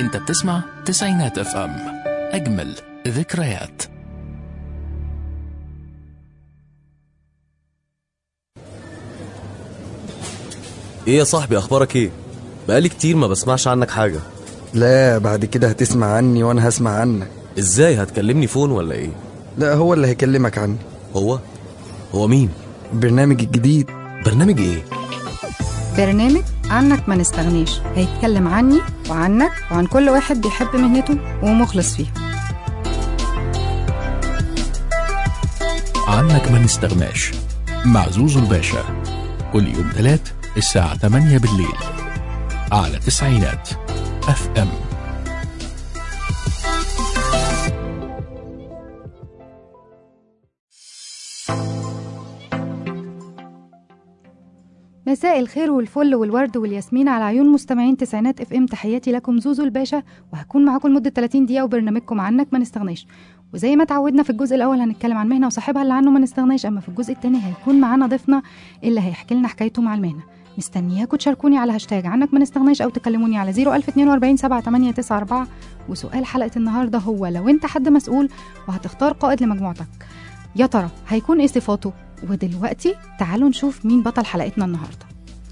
انت بتسمع تسعينات اف ام اجمل ذكريات ايه يا صاحبي اخبارك ايه بقالي كتير ما بسمعش عنك حاجه لا بعد كده هتسمع عني وانا هسمع عنك ازاي هتكلمني فون ولا ايه لا هو اللي هيكلمك عني هو هو مين البرنامج الجديد برنامج ايه برنامج عنك ما نستغنيش هيتكلم عني وعنك وعن كل واحد بيحب مهنته ومخلص فيها عنك ما نستغناش مع زوزو الباشا كل يوم ثلاث الساعة 8 بالليل على تسعينات اف ام مساء الخير والفل والورد والياسمين على عيون مستمعين تسعينات اف ام تحياتي لكم زوزو الباشا وهكون معاكم لمده 30 دقيقه وبرنامجكم عنك ما نستغناش وزي ما اتعودنا في الجزء الاول هنتكلم عن مهنه وصاحبها اللي عنه ما نستغناش اما في الجزء الثاني هيكون معانا ضيفنا اللي هيحكي لنا حكايته مع المهنه مستنياكم تشاركوني على هاشتاج عنك ما نستغناش او تكلموني على 01042 7894 وسؤال حلقه النهارده هو لو انت حد مسؤول وهتختار قائد لمجموعتك يا ترى هيكون ايه صفاته ودلوقتي تعالوا نشوف مين بطل حلقتنا النهارده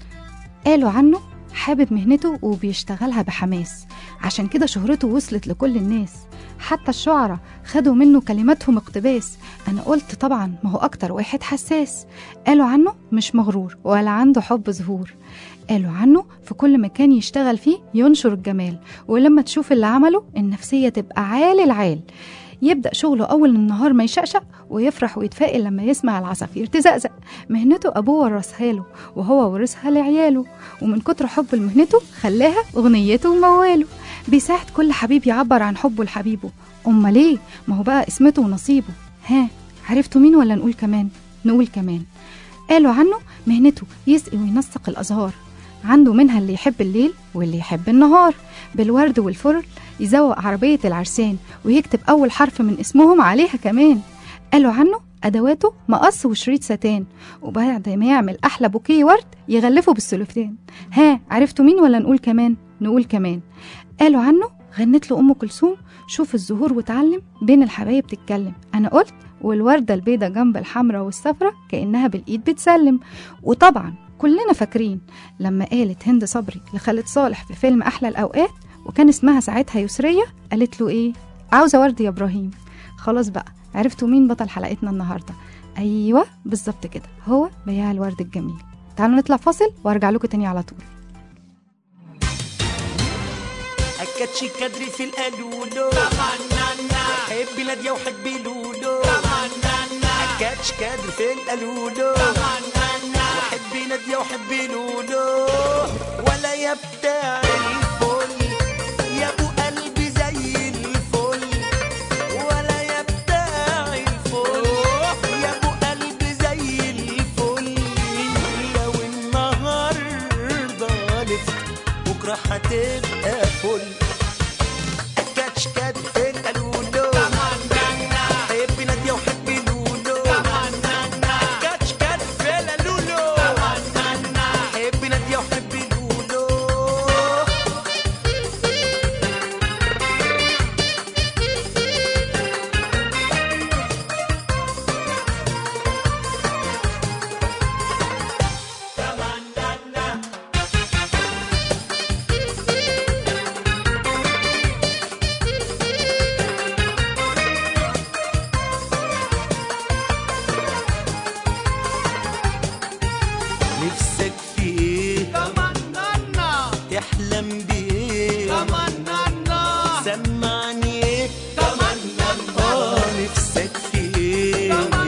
قالوا عنه حابب مهنته وبيشتغلها بحماس عشان كده شهرته وصلت لكل الناس حتى الشعراء خدوا منه كلماتهم اقتباس انا قلت طبعا ما هو اكتر واحد حساس قالوا عنه مش مغرور ولا عنده حب ظهور قالوا عنه في كل مكان يشتغل فيه ينشر الجمال ولما تشوف اللي عمله النفسية تبقى عال العال يبدأ شغله أول النهار ما يشقشق ويفرح ويتفائل لما يسمع العصافير تزقزق مهنته أبوه ورثها له وهو ورثها لعياله ومن كتر حب لمهنته خلاها أغنيته ومواله بيساعد كل حبيب يعبر عن حبه لحبيبه أمال ليه ما هو بقى اسمته ونصيبه ها عرفتوا مين ولا نقول كمان نقول كمان قالوا عنه مهنته يسقي وينسق الأزهار عنده منها اللي يحب الليل واللي يحب النهار بالورد والفرل يزوق عربية العرسان ويكتب أول حرف من اسمهم عليها كمان قالوا عنه أدواته مقص وشريط ستان وبعد ما يعمل أحلى بوكيه ورد يغلفه بالسلوفتان ها عرفتوا مين ولا نقول كمان نقول كمان قالوا عنه غنت له أم كلثوم شوف الزهور وتعلم بين الحبايب تتكلم أنا قلت والوردة البيضة جنب الحمرة والصفرة كأنها بالإيد بتسلم وطبعا كلنا فاكرين لما قالت هند صبري لخالد صالح في فيلم أحلى الأوقات وكان اسمها ساعتها يسرية قالت له إيه عاوزة ورد يا إبراهيم خلاص بقى عرفتوا مين بطل حلقتنا النهاردة أيوة بالظبط كده هو بياع الورد الجميل تعالوا نطلع فاصل وارجع لكم تاني على طول أكدش كدري في القالولو حبي نادية وحبي لولو أكدش كدري في القالولو وحبي نادية وحبي لولو ولا يا بتاع الفل يا ابو قلبي زي الفل ولا يا بتاع الفل يا ابو قلبي زي الفل لو النهارده لفت بكره هتبقى فل كاتش كات في القالولو حبي نادية وحبي لولو كاتش كات في القالولو حبي نادية وحبي لولو نفسك في ايه تمنى تحلم بايه تمنى سمعني ايه تمنى اه نفسك في ايه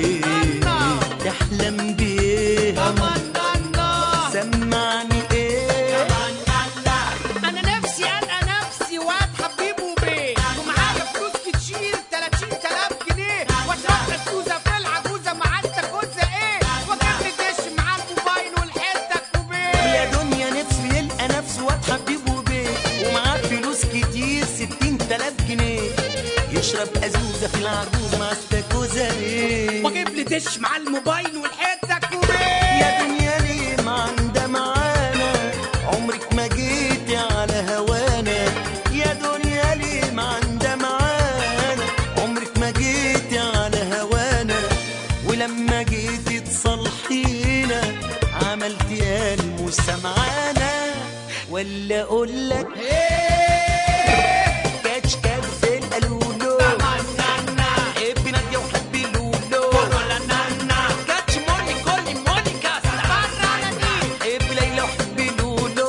تحلم بايه تمنى سمعني ايه انا نفسي القى نفسي واد حبيبه بيه ومعايا فلوس كتير 30000 جنيه واشرب الكوزه في العجوزه مع التكوزه ايه واجيب لي دش مع الموبايل والحته كوبيه يا دنيا نفسه يلقى نفسه واد حبيبه بيه ومعاه فلوس كتير ستين تلاف جنيه يشرب أزوزة في العجوز مع استاكوزا ايه واجيب لي دش مع الموبايل والحته كوبيه يا دنيا ليه ما عندها معانا عمرك ما جيتي على هوانا يا دنيا وسمعانا ولا اقول لك كاتش كاتس القالولو حبي نادية وحبي لولو كاتش موني كولي مونيكا حبي ليلى وحبي لولو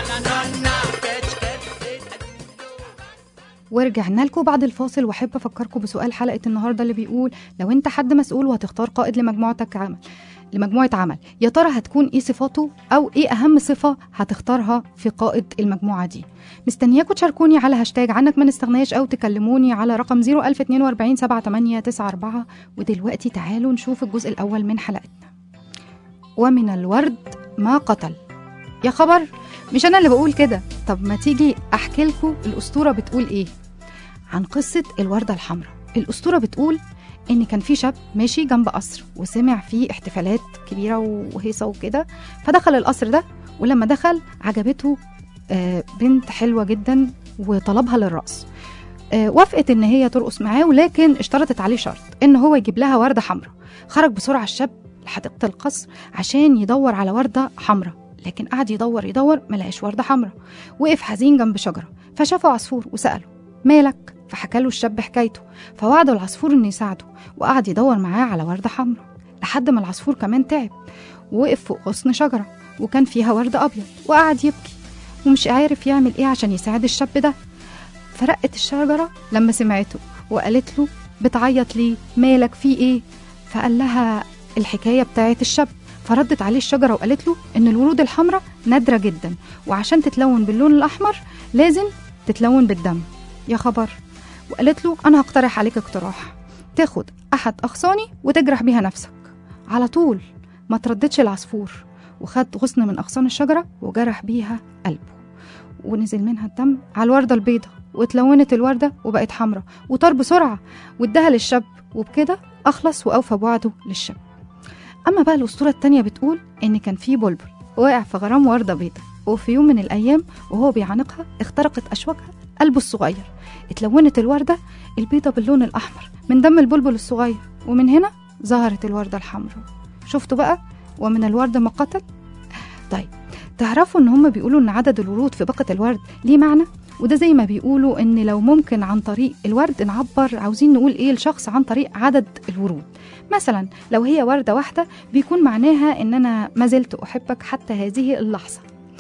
كاتش كاتس القالولو ورجعنا لكم بعد الفاصل واحب افكركم بسؤال حلقه النهارده اللي بيقول لو انت حد مسؤول وهتختار قائد لمجموعتك عمل لمجموعه عمل يا ترى هتكون ايه صفاته او ايه اهم صفه هتختارها في قائد المجموعه دي مستنياكم تشاركوني على هاشتاج عنك ما نستغناش او تكلموني على رقم 01042 7894 ودلوقتي تعالوا نشوف الجزء الاول من حلقتنا ومن الورد ما قتل يا خبر مش انا اللي بقول كده طب ما تيجي احكي لكم الاسطوره بتقول ايه عن قصه الورده الحمراء الاسطوره بتقول ان كان في شاب ماشي جنب قصر وسمع فيه احتفالات كبيره وهيصه وكده فدخل القصر ده ولما دخل عجبته آه، بنت حلوه جدا وطلبها للرقص آه، وافقت ان هي ترقص معاه ولكن اشترطت عليه شرط ان هو يجيب لها ورده حمراء خرج بسرعه الشاب لحديقه القصر عشان يدور على ورده حمراء لكن قعد يدور يدور ملقاش ورده حمراء وقف حزين جنب شجره فشافه عصفور وساله مالك فحكى له الشاب حكايته فوعده العصفور انه يساعده وقعد يدور معاه على ورده حمراء لحد ما العصفور كمان تعب ووقف فوق غصن شجره وكان فيها ورد ابيض وقعد يبكي ومش عارف يعمل ايه عشان يساعد الشاب ده فرقت الشجره لما سمعته وقالت له بتعيط ليه مالك في ايه فقال لها الحكايه بتاعت الشاب فردت عليه الشجره وقالت له ان الورود الحمراء نادره جدا وعشان تتلون باللون الاحمر لازم تتلون بالدم يا خبر وقالت له انا هقترح عليك اقتراح تاخد احد اغصاني وتجرح بيها نفسك على طول ما ترددش العصفور وخد غصن من اغصان الشجره وجرح بيها قلبه ونزل منها الدم على الورده البيضة واتلونت الورده وبقت حمراء وطار بسرعه واداها للشاب وبكده اخلص واوفى بوعده للشاب اما بقى الاسطوره التانية بتقول ان كان في بلبل وقع في غرام ورده بيضة وفي يوم من الايام وهو بيعانقها اخترقت اشواكها قلبه الصغير اتلونت الورده البيضة باللون الاحمر من دم البلبل الصغير ومن هنا ظهرت الورده الحمراء شفتوا بقى ومن الورد ما قتل طيب تعرفوا ان هم بيقولوا ان عدد الورود في باقة الورد ليه معنى وده زي ما بيقولوا ان لو ممكن عن طريق الورد نعبر عاوزين نقول ايه الشخص عن طريق عدد الورود مثلا لو هي وردة واحدة بيكون معناها ان انا ما زلت احبك حتى هذه اللحظة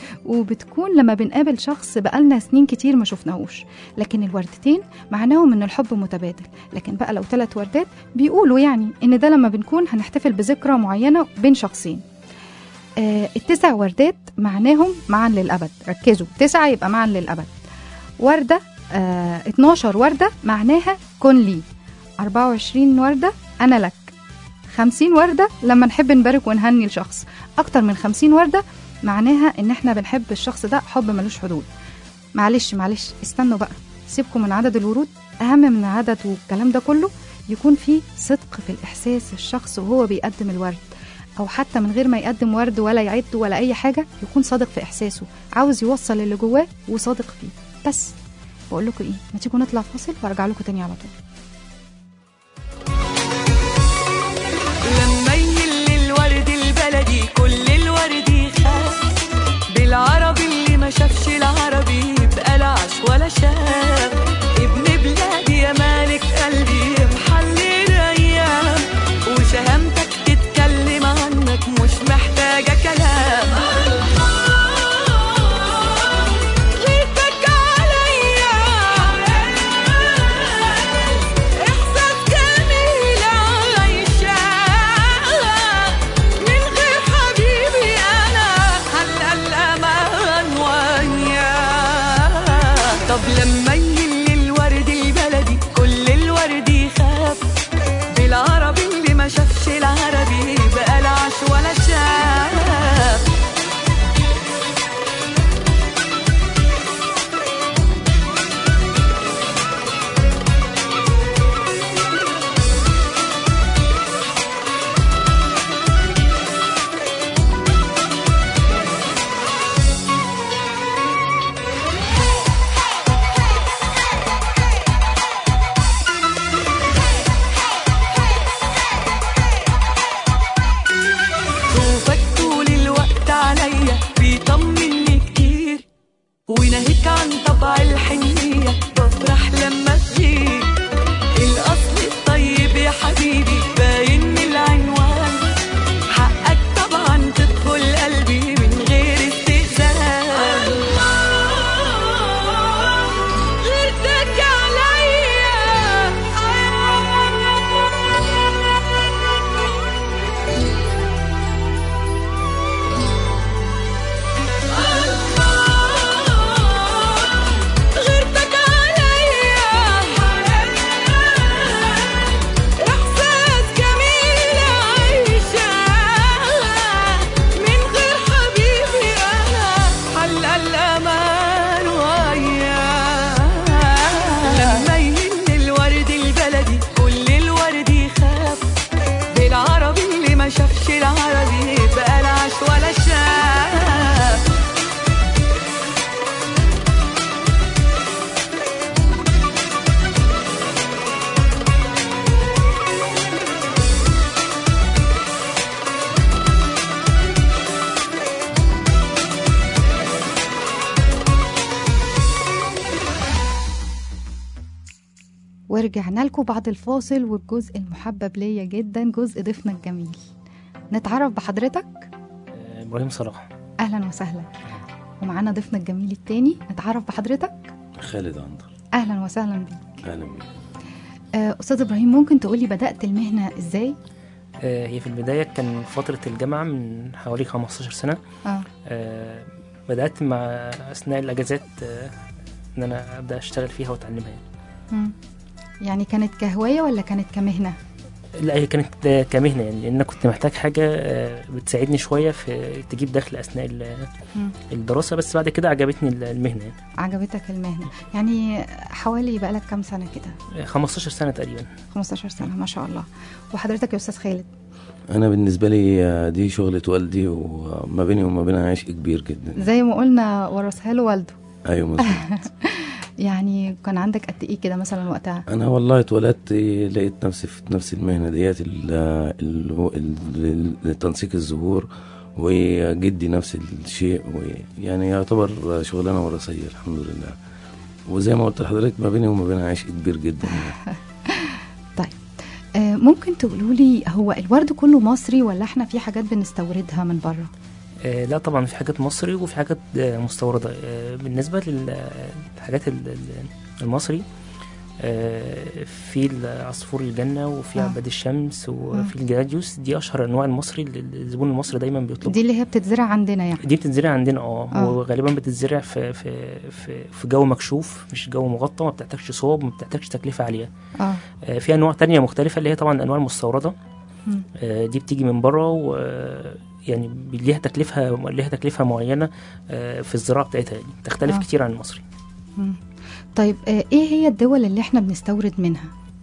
وبتكون لما بنقابل شخص بقالنا سنين كتير ما شفناهوش لكن الوردتين معناهم ان الحب متبادل لكن بقى لو ثلاث وردات بيقولوا يعني ان ده لما بنكون هنحتفل بذكرى معينة بين شخصين آه التسع وردات معناهم معا للأبد ركزوا تسعة يبقى معا للأبد وردة آه 12 وردة معناها كن لي 24 وردة أنا لك 50 وردة لما نحب نبارك ونهني الشخص أكتر من 50 وردة معناها إن إحنا بنحب الشخص ده حب ملوش حدود معلش معلش استنوا بقى سيبكم من عدد الورود أهم من العدد والكلام ده كله يكون في صدق في الإحساس الشخص وهو بيقدم الورد او حتى من غير ما يقدم ورد ولا يعد ولا اي حاجه يكون صادق في احساسه عاوز يوصل اللي جواه وصادق فيه بس بقول لكم ايه ما تيجوا نطلع فاصل وارجع لكم تاني على طول لما يل الورد البلدي كل الورد يخاف بالعربي اللي ما شافش العربي يبقى لا عاش ولا شاف ابن بلادي يا مالك قلبي محلل ايام وشهامتك تتكلم عنك مش محتاجه كلام غيرتك عليا احساس جميل عايشه من غير حبيبي انا هلا الامان وياه طب لما يل الورد البلدي كل الورد يخاف بالعربي اللي ما شافش العربي بقى لا عاش ولا شاف ورجعنا لكم بعد الفاصل والجزء المحبب ليا جدا جزء ضيفنا الجميل نتعرف بحضرتك آه، ابراهيم صلاح اهلا وسهلا ومعانا ضيفنا الجميل التاني نتعرف بحضرتك خالد عنتر اهلا وسهلا بيك اهلا بيك آه، استاذ ابراهيم ممكن تقولي بدات المهنه ازاي آه، هي في البداية كان فترة الجامعة من حوالي 15 سنة اه آه، بدأت مع أثناء الأجازات آه، إن أنا أبدأ أشتغل فيها وأتعلمها يعني. مم. يعني كانت كهوايه ولا كانت كمهنه لا هي كانت آه، كمهنة يعني لأن أنا كنت محتاج حاجة آه، بتساعدني شوية في تجيب دخل أثناء ال- مم. الدراسة بس بعد كده عجبتني ال- المهنة يعني عجبتك المهنه يعني حوالي بقالك كام سنه كده آه، 15 سنة تقريبا 15 سنه ما شاء الله وحضرتك يا استاذ خالد انا بالنسبه لي آه، دي شغله والدي وما بيني وما بينها عشق كبير جدا زي ما قلنا ورثها له والده ايوه مظبوط يعني كان عندك قد ايه كده مثلا وقتها انا والله اتولدت لقيت نفسي في نفس المهنه ديت ال- ال- ال- ال- تنسيق الزهور وجدي نفس الشيء ويعني يعتبر شغلانه وراثيه الحمد لله وزي ما قلت لحضرتك ما بيني وما بينها عشق كبير جدا يعني. طيب آه ممكن تقولوا لي هو الورد كله مصري ولا احنا في حاجات بنستوردها من بره آه، لا طبعا في حاجات مصري وفي حاجات آه، مستوردة آه، بالنسبة للحاجات ال- ال- المصري آه، في عصفور الجنة وفي آه. عباد الشمس وفي الجراديوس دي أشهر أنواع المصري اللي الزبون المصري دايما بيطلبها دي اللي هي بتتزرع عندنا يعني دي بتتزرع عندنا اه آه. وغالبا بتتزرع في في في في جو مكشوف مش جو مغطى ما بتحتاجش صوب ما بتحتاجش تكلفة عالية اه آه، في انواع تانية مختلفة اللي هي طبعا الانواع المستوردة مم. آه، دي بتيجي من بره و يعني ليها تكلفة ليها تكلفة معينة آه، في الزراعة بتاعتها يعني تختلف آه. كتير عن المصري مم. طيب آه ايه هي الدول اللي احنا بنستورد منها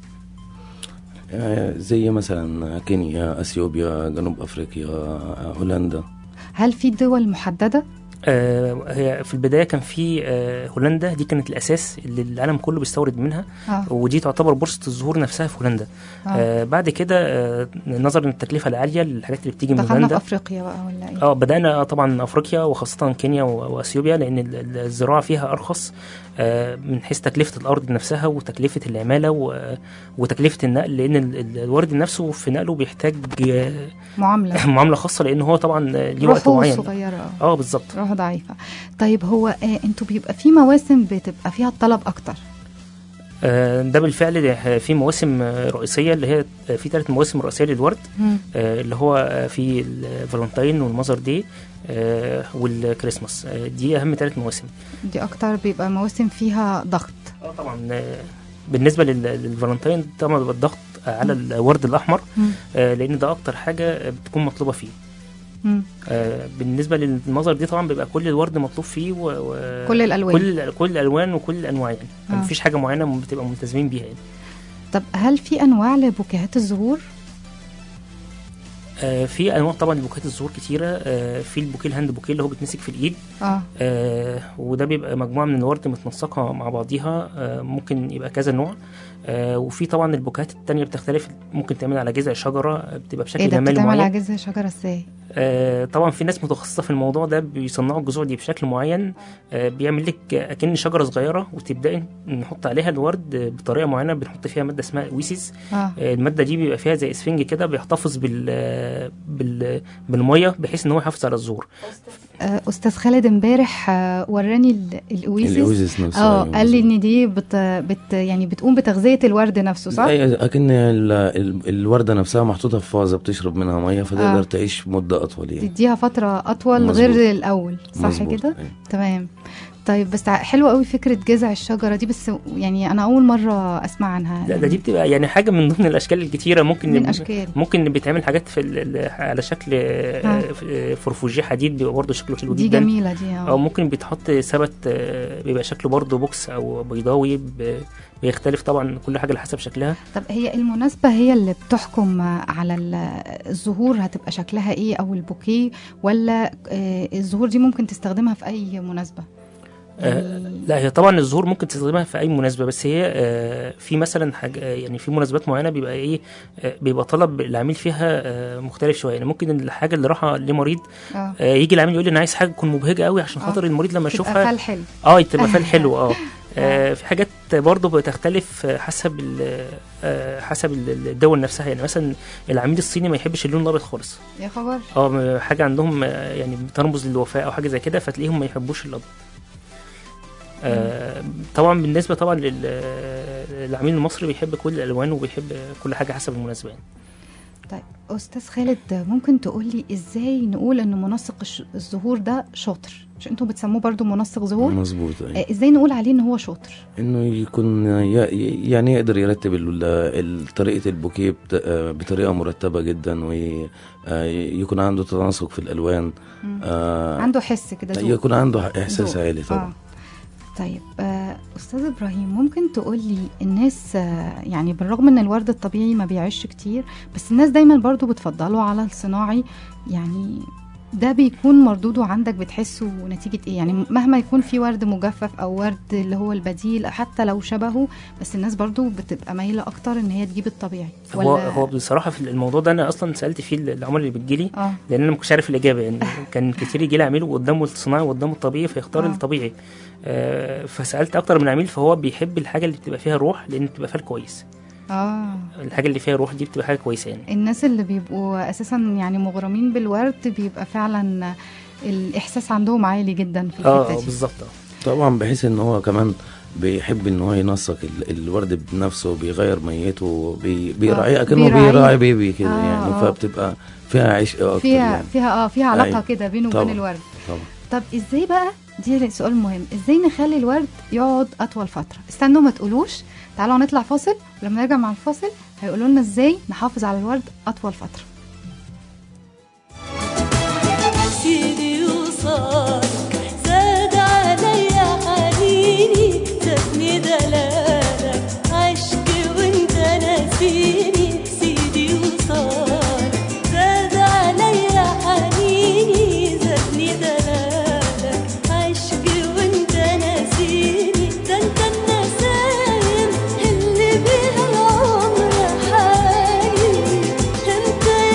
آه، زي مثلا كينيا اثيوبيا جنوب افريقيا آه، هولندا هل في دول محدده آه، هي في البداية كان في آه، هولندا دي كانت الأساس اللي العالم كله بيستورد منها اه ودي تعتبر بورصة الزهور نفسها في هولندا آه. آه بعد كده آه نظرا للتكلفة العالية للحاجات اللي بتيجي من دخلنا في هولندا افريقيا بقى ولا ايه اه بدأنا طبعا أفريقيا وخاصة كينيا و- وأثيوبيا لأن ال- ال- الزراعة فيها أرخص آه، من حيث تكلفة الأرض نفسها وتكلفة العمالة و- وتكلفة النقل لأن ال- ال- الورد نفسه في نقله بيحتاج آه، معامله معاملة خاصة لأن هو طبعا آه، ليه وقت روحه معين صغيره اه اه بالظبط روحه ضعيفه طيب هو آه انتوا بيبقى في مواسم بتبقى فيها الطلب اكتر آه، ده بالفعل ده في مواسم آه، رئيسية اللي هي آه، في ثلاث مواسم رئيسية للورد مم. آه، اللي هو آه، في الفالنتين والمذر دي آه، والكريسماس آه، دي أهم ثلاث مواسم دي اكتر بيبقى مواسم فيها ضغط اه طبعا آه، بالنسبه لل- للفالنتين طبعا بيبقى الضغط على الورد الاحمر مم. آه، لان ده اكتر حاجه بتكون مطلوبه فيه مم. آه، بالنسبه للمظهر دي طبعا بيبقى كل الورد مطلوب فيه و... و... كل الألوان. كل كل الالوان وكل الانواع يعني آه. مفيش حاجه معينه بتبقى ملتزمين بيها يعني طب هل في انواع لبوكيهات الزهور آه، في انواع طبعا لبوكيهات الزهور كتيره آه، في البوكيه الهاند بوكيه اللي هو بيتمسك في الايد اه آه، وده بيبقى مجموعه من الورد متنسقه مع بعضيها آه، ممكن يبقى كذا نوع آه، وفي طبعا البوكيهات التانية بتختلف ممكن تعمل على جذع شجره آه، بتبقى بشكل ايه ده جمالي بتتعمل معين على جذع شجره ازاي آه، طبعا في ناس متخصصه في الموضوع ده بيصنعوا الجذوع دي بشكل معين آه، بيعمل لك اكن شجره صغيره وتبداي نحط عليها الورد آه، بطريقه معينه بنحط فيها ماده اسمها ويسيس اه آه، الماده دي بيبقى فيها زي اسفنج كده بيحتفظ بال آه، بال بالميه بحيث ان هو يحافظ على الزهور آه، استاذ خالد امبارح آه، وراني ال- الاويسيس الأويسيس نفسه، اه أيوة قال لي ان دي بت... بت يعني بتقوم بتغذيه الورد نفسه صح أي- اكن ال- ال- الورده نفسها محطوطه في فازه بتشرب منها ميه فتقدر آه. تعيش مده اطول يعني تديها فتره اطول مظبوط. غير الاول صح مظبوط، كده أيوة. تمام طيب بس ع- حلوه قوي فكره جذع الشجره دي بس يعني انا اول مره اسمع عنها ده, ده دي بتبقى يعني حاجه من ضمن الاشكال الكتيره ممكن من أشكال. ممكن بيتعمل حاجات في ال- ال- على شكل آه، آه، فرفوجيه حديد بيبقى برضه شكله حلو دي جدا جميله دي او اه ممكن بيتحط ثبت آه، بيبقى شكله برضه بوكس او بيضاوي ب- بيختلف طبعا كل حاجه على حسب شكلها طب هي المناسبة هي اللي بتحكم على ال- الزهور هتبقى شكلها ايه او البوكيه ولا آه، الزهور دي ممكن تستخدمها في اي مناسبة آه، لا هي طبعا الزهور ممكن تستخدمها في اي مناسبه بس هي آه، في مثلا حاجه آه، يعني في مناسبات معينه بيبقى ايه آه، بيبقى طلب العميل فيها آه، مختلف شويه يعني ممكن الحاجه اللي رايحه لمريض اه آه، يجي العميل يقول لي انا عايز حاجه تكون مبهجه قوي عشان آه. خاطر المريض لما تبقى يشوفها فال حلو اه تبقى فال حلو اه آه في حاجات برضه بتختلف حسب ال- آه حسب ال- الدول نفسها يعني مثلا العميل الصيني ما يحبش اللون الابيض خالص يا خبر اه م- حاجه عندهم آه، يعني بترمز للوفاء او حاجه زي كده فتلاقيهم ما يحبوش الابيض آه طبعا بالنسبه طبعا للعميل المصري بيحب كل الالوان وبيحب كل حاجه حسب المناسبه يعني. طيب استاذ خالد ممكن تقول لي ازاي نقول ان منسق الش- الظهور ده شاطر مش انتوا بتسموه برضو منسق ظهور مظبوط أيوة. آه، ازاي نقول عليه ان هو شاطر انه يكون ي- يعني يقدر يرتب ال- ال- طريقه البوكيه بت- آه، بطريقه مرتبه جدا ويكون عنده تناسق في الالوان آه، عنده حس كده ذوق. يكون عنده احساس ذوق. عالي طبعا آه. طيب آه استاذ ابراهيم ممكن تقول لي الناس آه يعني بالرغم ان الورد الطبيعي ما بيعيش كتير بس الناس دايما برضو بتفضله على الصناعي يعني ده بيكون مردوده عندك بتحسه نتيجة ايه يعني مهما يكون في ورد مجفف او ورد اللي هو البديل حتى لو شبهه بس الناس برضو بتبقى مايلة اكتر ان هي تجيب الطبيعي هو هو بصراحه في الموضوع ده انا اصلا سالت فيه العملاء اللي بتجيلي اه لان انا ما كنتش عارف الاجابه يعني كان كتير يجي لي عميل قدامه الصناعي وقدامه الطبيعي فيختار آه. الطبيعي آه فسالت اكتر من عميل فهو بيحب الحاجه اللي بتبقى فيها روح لان بتبقى فيها كويس اه الحاجه اللي فيها روح دي بتبقى حاجه كويسه يعني الناس اللي بيبقوا اساسا يعني مغرمين بالورد بيبقى فعلا الاحساس عندهم عالي جدا في اه الحته آه، دي بالظبط آه. طبعا بحيث ان هو كمان بيحب ان هو ينسق ال- الورد بنفسه بيغير ميته بي بيراعيه آه، كأنه بيراعيه. بيراعي بيبي كده آه، يعني آه. فبتبقى فيها عشق اكتر فيها يعني فيها اه فيها علاقه أيوة. كده بينه وبين طبعا. الورد طبعا طب ازاي بقى دي سؤال مهم ازاي نخلي الورد يقعد اطول فتره استنوا ما تقولوش تعالوا نطلع فاصل ولما نرجع مع الفاصل هيقولوا لنا ازاي نحافظ على الورد اطول فتره سيدي وصالك زاد عليا حنيني زادني دلالك عشقي وانت ناسيني سيدي وصالك زاد عليا حنيني زادني دلالك عشقي وانت ناسيني ده انت النسايم اللي بيها العمر حالي انت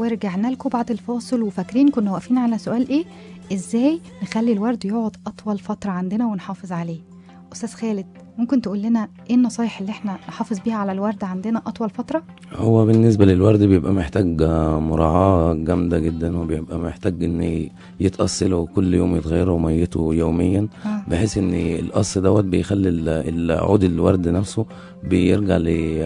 ورجعنا لكم بعد الفاصل وفاكرين كنا واقفين على سؤال ايه ازاي نخلي الورد يقعد اطول فتره عندنا ونحافظ عليه استاذ خالد ممكن تقول لنا ايه النصايح اللي احنا نحافظ بيها على الورد عندنا اطول فتره هو بالنسبة للورد بيبقى محتاج آه، مراعاة جامدة جدا وبيبقى محتاج ان يتقص له كل يوم يتغير ميته يوميا آه. بحيث ان القص دوت بيخلي ال- العود الورد نفسه بيرجع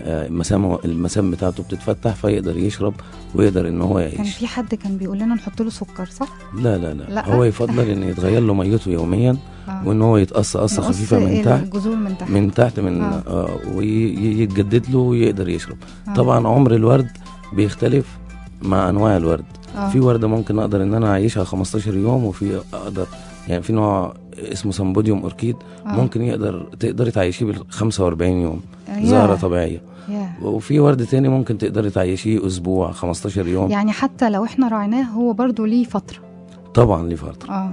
لمسام المسام بتاعته بتتفتح فيقدر يشرب ويقدر ان هو كان يعيش في حد كان بيقول لنا نحط له سكر صح لا لا لا, لا. هو يفضل ان يتغير له ميته يوميا آه. وان هو يتقص قصه نقص خفيفه من تحت الجذور من تحت من تحت من آه. آه. ويتجدد له ويقدر يشرب آه. طبعا عمر الورد بيختلف مع انواع الورد آه. في ورده ممكن اقدر ان انا اعيشها 15 يوم وفي اقدر يعني في نوع اسمه سامبوديوم اوركيد آه. ممكن يقدر تقدري تعيشيه بال 45 يوم ياه. زهره طبيعيه ياه. وفي ورد تاني ممكن تقدري تعيشيه اسبوع 15 يوم يعني حتى لو احنا راعناه هو برضو ليه فتره طبعا ليه فتره اه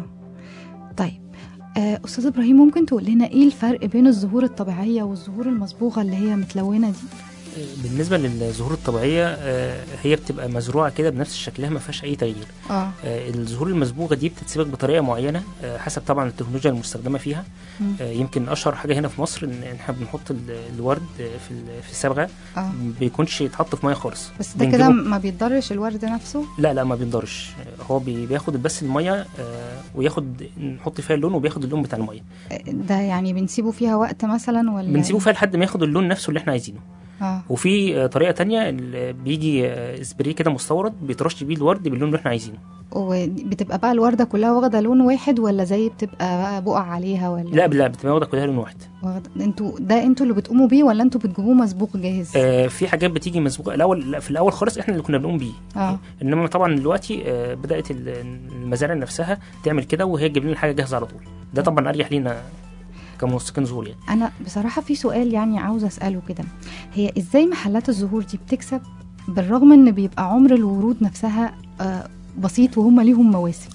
طيب آه، استاذ ابراهيم ممكن تقول لنا ايه الفرق بين الزهور الطبيعيه والزهور المصبوغه اللي هي متلونه دي بالنسبه للزهور الطبيعيه آه، هي بتبقى مزروعه كده بنفس شكلها ما فيهاش اي تغيير اه آه، الزهور المصبوغه دي بتتسبك بطريقه معينه آه، حسب طبعا التكنولوجيا المستخدمه فيها مم. آه، يمكن اشهر حاجه هنا في مصر ان احنا بنحط ال- الورد آه، في ال- في الصبغه اه ما بيكونش يتحط في ميه خالص بس ده كده بنجيبه- ما بيتضرش الورد نفسه لا لا ما بينضرش آه، هو بي- بياخد بس الميه آه، وياخد نحط فيها اللون وبياخد اللون بتاع الميه آه، ده يعني بنسيبه فيها وقت مثلا ولا بنسيبه فيها لحد ما ياخد اللون نفسه اللي احنا عايزينه اه وفي آه، طريقه تانية اللي بيجي آه، سبراي كده مستورد بيترش بيه الورد باللون اللي احنا عايزينه وبتبقى بقى الورده كلها واخده لون واحد ولا زي بتبقى بقى بقع عليها ولا لا لا بتبقى واخده كلها لون واحد واخدة انتوا ده انتوا اللي بتقوموا بيه ولا انتوا بتجيبوه مسبوق جاهز آه، في حاجات بتيجي مسبوقه الاول لا، في الاول خالص احنا اللي كنا بنقوم بيه اه انما طبعا دلوقتي آه، بدات ال- المزارع نفسها تعمل كده وهي تجيب لنا الحاجه جاهزه على طول ده طبعا اريح لينا كمنسقين زهور يعني انا بصراحه في سؤال يعني عاوزه اساله كده هي ازاي محلات الزهور دي بتكسب بالرغم ان بيبقى عمر الورود نفسها آه بسيط وهم ليهم مواسم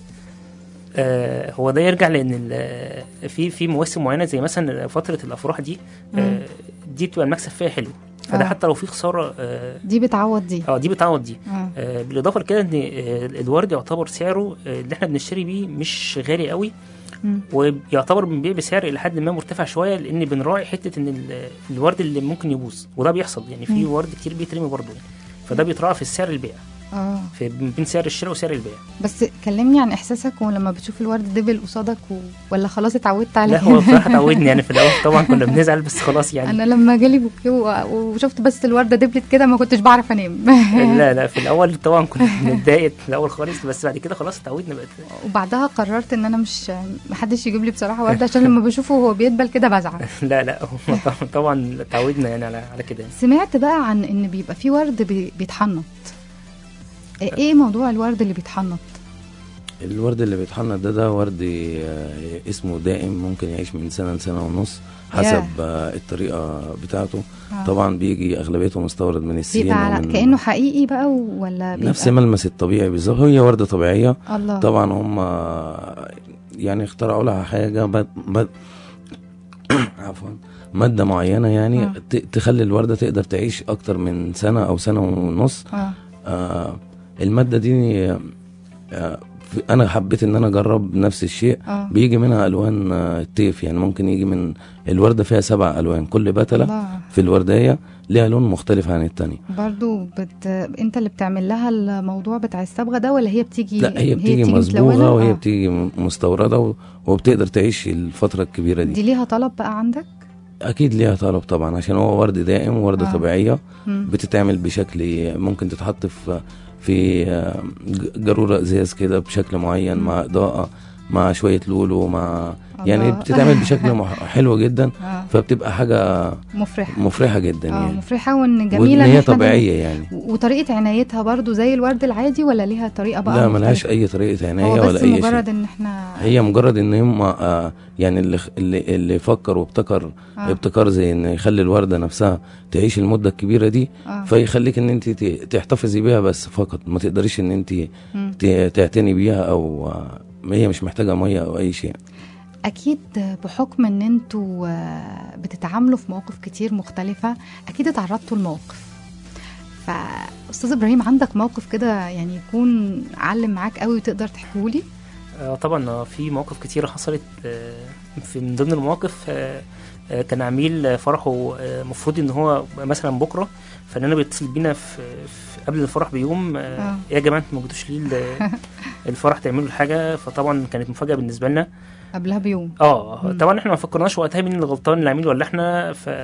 آه، هو ده يرجع لان ال- في في مواسم معينه زي مثلا فتره الافراح دي آه، دي بتبقى المكسب فيها حلو فده آه. حتى لو في خساره آه، دي بتعوض دي اه دي بتعوض دي اه آه، بالاضافه لكده ان آه، الورد يعتبر سعره آه، اللي احنا بنشتري بيه مش غالي قوي مم. ويعتبر بنبيع بسعر الى حد ما مرتفع شويه لان بنراعي حته ان ال- الورد اللي ممكن يبوظ وده بيحصل يعني في مم. ورد كتير بيترمي برضه يعني فده بيتراعى في السعر البيع اه في بين سعر الشراء وسعر البيع بس كلمني عن احساسك ولما بتشوف الورد دبل قصادك و... ولا خلاص اتعودت عليه لا هو بصراحه اتعودني يعني في الاول طبعا كنا بنزعل بس خلاص يعني انا لما جالي بوكيه و- وشفت بس الورده دبلت كده ما كنتش بعرف انام لا لا في الاول طبعا كنا بنتضايق في الاول خالص بس بعد كده خلاص اتعودنا بقت وبعدها قررت ان انا مش محدش يجيب لي بصراحه ورده عشان لما بشوفه وهو بيدبل كده بزعل لا لا هو طبعاً- طبعا اتعودنا يعني على على كده يعني. سمعت بقى عن ان بيبقى في ورد بي- بيتحنط ايه موضوع الورد اللي بيتحنط الورد اللي بيتحنط ده ده ورد آه، اسمه دائم ممكن يعيش من سنة لسنة ونص حسب آه، الطريقة بتاعته آه. طبعا بيجي أغلبيته مستورد من الصين بيبقى على ومن كانه حقيقي بقى ولا بيبقى نفس ملمس الطبيعي بالظبط هي وردة طبيعية الله طبعا هم يعني اخترعوا لها حاجة مد... مد... عفوا مادة معينة يعني آه. ت... تخلي الوردة تقدر تعيش أكتر من سنة أو سنة ونص اه آه المادة دي آه في- أنا حبيت إن أنا أجرب نفس الشيء اه بيجي منها ألوان آه، الطيف يعني ممكن يجي من الوردة فيها سبع ألوان كل بتلة الله في الوردية ليها لون مختلف عن التانية برضو بت... انت اللي بتعمل لها الموضوع بتاع الصبغه ده ولا هي بتيجي لا هي بتيجي متلونة؟ مصبوغة وهي آه. بتيجي م- مستوردة و- وبتقدر تعيش الفترة الكبيرة دي دي ليها طلب بقى عندك اكيد ليها طلب طبعا عشان هو ورد دائم ووردة آه. طبيعيه مم. بتتعمل بشكل ممكن تتحط في في آه، ج- جاروره ازاز كده بشكل معين مع اضاءه مع شويه لولو مع يعني الله. بتتعمل بشكل مح- حلو جدا اه فبتبقى حاجه مفرحه مفرحه جدا اه يعني مفرحه وان وان جميله إن هي إحنا طبيعيه يعني و- وطريقه عنايتها برضو زي الورد العادي ولا ليها طريقه بقى لا ملهاش مختلفة؟ اي طريقه هو عنايه بس ولا اي مجرد شيء ان احنا هي مجرد ان هم آه يعني اللي اللي, اللي فكر وابتكر آه. ابتكار زي ان يخلي الورده نفسها تعيش المده الكبيره دي آه. فيخليك ان انت ت- تحتفظي بيها بس فقط ما تقدريش ان انت مم. ت- تعتني بيها او آه، هي مش محتاجه ميه او اي شيء اكيد بحكم ان انتوا آه، بتتعاملوا في مواقف كتير مختلفه اكيد اتعرضتوا لمواقف فاستاذ ابراهيم عندك موقف كده يعني يكون علم معاك قوي وتقدر تحكيه لي آه، طبعا آه، في مواقف كتيرة حصلت آه، في من ضمن المواقف آه، آه، كان عميل آه، فرحه المفروض ان هو مثلا بكره فانا بيتصل بينا في في- قبل الفرح بيوم آه، آه. يا جماعه انتوا ما جيتوش ليه ال- الفرح تعملوا الحاجه فطبعا كانت مفاجاه بالنسبه لنا قبلها بيوم اه مم. طبعا احنا ما فكرناش وقتها مين اللي غلطان العميل ولا احنا ف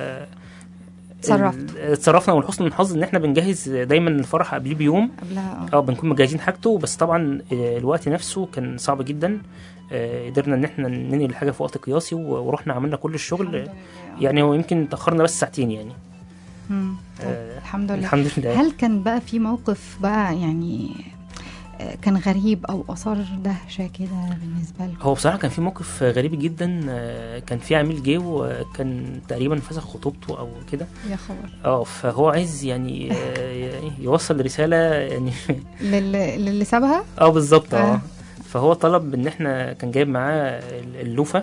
اتصرفت. ال- اتصرفنا ولحسن الحظ ان احنا بنجهز دايما الفرح قبليه بيوم قبلها اه اه بنكون مجهزين حاجته بس طبعا آه، الوقت نفسه كان صعب جدا آه، قدرنا ان احنا ننقل الحاجه في وقت قياسي و- ورحنا عملنا كل الشغل الحمد لله. يعني هو يمكن تاخرنا بس ساعتين يعني مم. طب آه، الحمد لله الحمد لله هل كان بقى في موقف بقى يعني آه، كان غريب او اثار دهشه كده بالنسبه لكم هو بصراحه كان في موقف غريب جدا آه، كان في عميل جه وكان تقريبا فسخ خطوبته او كده يا خبر اه فهو عايز يعني آه، يوصل رساله يعني للي, للي سابها اه بالظبط آه. اه فهو طلب ان احنا كان جايب معاه اللوفه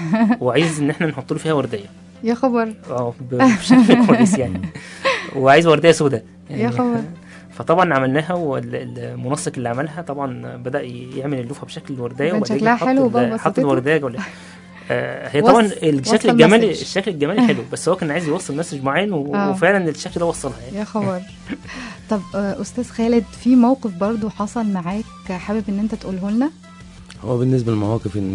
وعايز ان احنا نحط له فيها ورديه يا خبر اه ب- بشكل كويس يعني وعايز ورديه سوداء يا خبر فطبعا عملناها والمنسق اللي عملها طبعا بدا يعمل اللوفه بشكل الورديه كان وبعدين شكلها حط حلو ال- بقى حط وبسطته؟ الورديه جوه آه هي وص- طبعا وصل الشكل الجمالي المسج. الشكل الجمالي حلو بس هو كان عايز يوصل مسج معين و- آه. وفعلا الشكل ده وصلها يعني يا خبر طب آه، استاذ خالد في موقف برضو حصل معاك حابب ان انت تقوله لنا هو بالنسبة للمواقف ان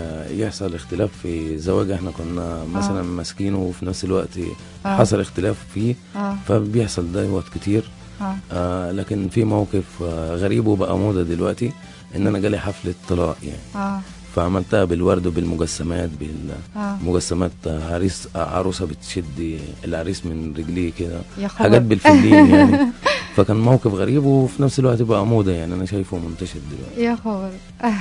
يحصل اختلاف في زواج احنا كنا مثلا ماسكينه وفي نفس الوقت آه. حصل اختلاف فيه اه فبيحصل دوت كتير اه آه لكن في موقف آه غريب وبقى موضة دلوقتي ان انا جالي حفلة طلاق يعني اه فعملتها بالورد وبالمجسمات اه بالمجسمات آه، عريس آه، عروسة بتشد العريس من رجليه كده يا خبر حاجات بالفلين يعني فكان موقف غريب وفي نفس الوقت بقى موضة يعني انا شايفه منتشر دلوقتي يا خبر آه،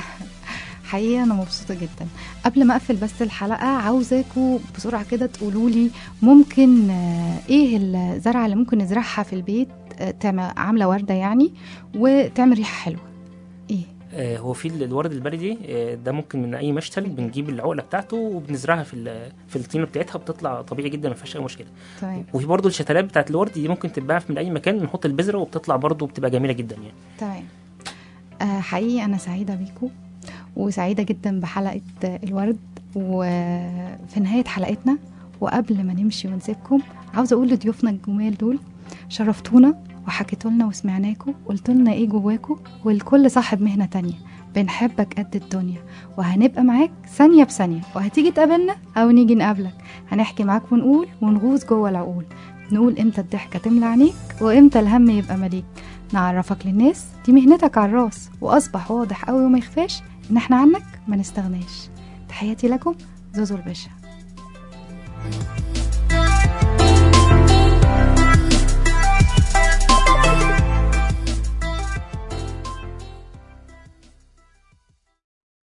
حقيقة أنا مبسوطة جدا قبل ما أقفل بس الحلقة عاوزاكوا بسرعة كده تقولوا لي ممكن آه، إيه الزرعة اللي ممكن نزرعها في البيت آه، تعمل عاملة وردة يعني وتعمل ريحة حلوة إيه آه، هو في ال- الورد البلدي آه، ده ممكن من اي مشتل بنجيب العقله بتاعته وبنزرعها في ال- في الطينه بتاعتها بتطلع طبيعي جدا ما فيهاش اي مشكله تمام وفي برضه الشتلات بتاعت الورد دي ممكن تتباع من اي مكان نحط البذره وبتطلع برضه بتبقى جميله جدا يعني تمام آه حقيقي أنا سعيدة بيكم وسعيدة جدا بحلقة آه، الورد وفي نهاية حلقتنا وقبل ما نمشي ونسيبكم عاوزة أقول لضيوفنا الجمال دول شرفتونا وحكيتوا لنا وسمعناكوا قلتوا لنا ايه جواكوا والكل صاحب مهنة تانية بنحبك قد الدنيا وهنبقى معاك ثانية بثانية وهتيجي تقابلنا أو نيجي نقابلك هنحكي معاك ونقول ونغوص جوه العقول نقول امتى الضحكة تملى عينيك وامتى الهم يبقى مليك نعرفك للناس دي مهنتك على الراس واصبح واضح قوي وما يخفاش ان احنا عنك ما نستغناش تحياتي لكم زوزو الباشا